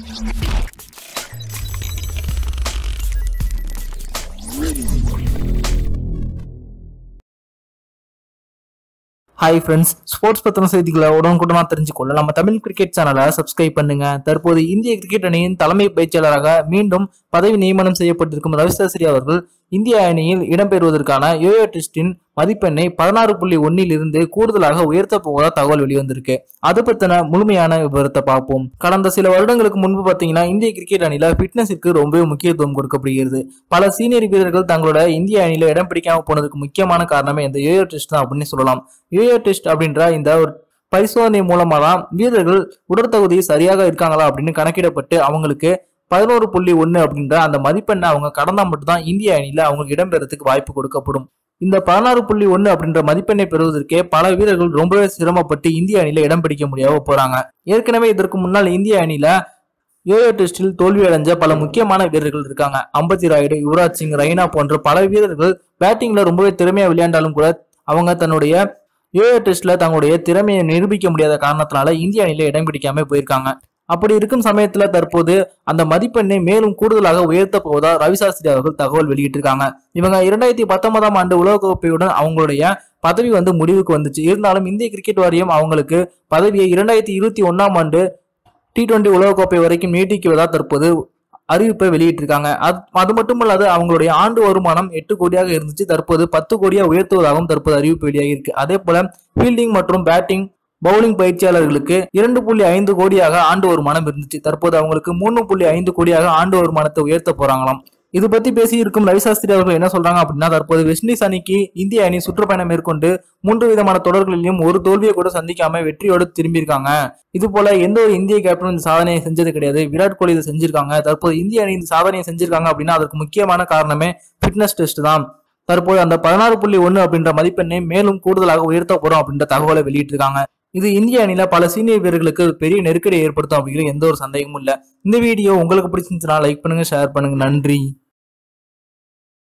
hi friends sports பத்தின செய்திகளை உடனுக்குடனா தெரிஞ்சுக்கொள்ள நம்ம தமிழ் கிரிக்கெட் சேனலை சப்ஸ்கிரைப் பண்ணுங்க தற்போது இந்திய கிரிக்கெட் அணியின் தலைமை பயிற்சியாளராக மீண்டும் பதவி நியமனம் செய்யப்பட்டிருக்கும் ரவி சாஸ்திரி அவர்கள் இந்திய அணியில் இடம்பெறுவதற்கான யோயோ டெஸ்டின் மதிப்பெண்ணை பதினாறு புள்ளி ஒன்னில் இருந்து கூடுதலாக உயர்த்த போவதா தகவல் வெளிவந்திருக்கு அது பத்தின முழுமையான விவரத்தை பார்ப்போம் கடந்த சில வருடங்களுக்கு முன்பு பார்த்தீங்கன்னா இந்திய கிரிக்கெட் அணியில ஃபிட்னஸிற்கு ரொம்பவே முக்கியத்துவம் கொடுக்கப்படுகிறது பல சீனியர் வீரர்கள் தங்களோட இந்திய அணியில இடம் பிடிக்காம போனதுக்கு முக்கியமான காரணமே இந்த யோயோ டெஸ்ட் தான் அப்படின்னு சொல்லலாம் யோயோ டெஸ்ட் அப்படின்ற இந்த ஒரு பரிசோதனை மூலமா தான் வீரர்கள் உடற்தகுதி சரியாக இருக்காங்களா அப்படின்னு கணக்கிடப்பட்டு அவங்களுக்கு பதினோரு புள்ளி ஒன்று அப்படின்ற அந்த மதிப்பெண்ணை அவங்க கடந்தா மட்டும்தான் இந்திய அணியில அவங்களுக்கு இடம்பெறதுக்கு வாய்ப்பு கொடுக்கப்படும் இந்த பதினாறு புள்ளி ஒன்று அப்படின்ற மதிப்பெண்ணை பெறுவதற்கே பல வீரர்கள் ரொம்பவே சிரமப்பட்டு இந்திய அணியில இடம் பிடிக்க முடியாம போறாங்க ஏற்கனவே இதற்கு முன்னால் இந்திய அணியில யோயோ டெஸ்டில் தோல்வி அடைஞ்ச பல முக்கியமான வீரர்கள் இருக்காங்க அம்பத்தி ராயுடு யுவராஜ் சிங் ரெய்னா போன்ற பல வீரர்கள் பேட்டிங்ல ரொம்பவே திறமையா விளையாண்டாலும் கூட அவங்க தன்னுடைய யோயோ டெஸ்ட்ல தங்களுடைய திறமையை நிரூபிக்க முடியாத காரணத்தினால இந்திய அணியில இடம் பிடிக்காம போயிருக்காங்க அப்படி இருக்கும் சமயத்துல தற்போது அந்த மதிப்பெண்ணை மேலும் கூடுதலாக உயர்த்த போவதா ரவி சாஸ்திரி அவர்கள் தகவல் வெளியிட்டிருக்காங்க இவங்க இரண்டாயிரத்தி பத்தொன்பதாம் ஆண்டு உலகக்கோப்பையுடன் அவங்களுடைய பதவி வந்து முடிவுக்கு வந்துச்சு இருந்தாலும் இந்திய கிரிக்கெட் வாரியம் அவங்களுக்கு பதவியை இரண்டாயிரத்தி இருபத்தி ஒன்னாம் ஆண்டு டி டுவெண்டி உலகக்கோப்பை வரைக்கும் நீட்டிக்குவதா தற்போது அறிவிப்பை வெளியிட்டிருக்காங்க அது அது மட்டுமல்லாது அவங்களுடைய ஆண்டு வருமானம் எட்டு கோடியாக இருந்துச்சு தற்போது பத்து கோடியா உயர்த்துவதாகவும் தற்போது அறிவிப்பு வெளியாகி இருக்கு அதே போல ஃபீல்டிங் மற்றும் பேட்டிங் பவுலிங் பயிற்சியாளர்களுக்கு இரண்டு புள்ளி ஐந்து கோடியாக ஆண்டு வருமானம் இருந்துச்சு தற்போது அவங்களுக்கு மூணு புள்ளி ஐந்து கோடியாக ஆண்டு வருமானத்தை உயர்த்த போறாங்களாம் இது பத்தி பேசி இருக்கும் ரவிசாஸ்திரி அவர்கள் என்ன சொல்றாங்க அப்படின்னா தற்போது வெஸ்ட் இண்டீஸ் அணிக்கு இந்திய அணி சுற்றுப்பயணம் மேற்கொண்டு மூன்று விதமான தொடர்களிலும் ஒரு தோல்வியை கூட சந்திக்காம வெற்றியோடு திரும்பியிருக்காங்க இது போல எந்த ஒரு இந்திய கேப்டனும் இந்த சாதனையை செஞ்சது கிடையாது விராட் கோலி இதை செஞ்சிருக்காங்க தற்போது இந்திய அணி இந்த சாதனையை செஞ்சிருக்காங்க அப்படின்னா அதற்கு முக்கியமான காரணமே ஃபிட்னஸ் டெஸ்ட் தான் தற்போது அந்த பதினாறு புள்ளி ஒன்று அப்படின்ற மதிப்பெண்ணை மேலும் கூடுதலாக உயர்த்த போறோம் அப்படின்ற தகவலை வெளியிட்டிருக்காங்க இது இந்திய அணியில பல சீனியர் வீரர்களுக்கு ஒரு பெரிய நெருக்கடியை ஏற்படுத்தும் அப்படிங்கிற எந்த ஒரு சந்தேகமும் இல்லை இந்த வீடியோ உங்களுக்கு பிடிச்சிருந்துச்சுன்னா லைக் பண்ணுங்க ஷேர் பண்ணுங்க நன்றி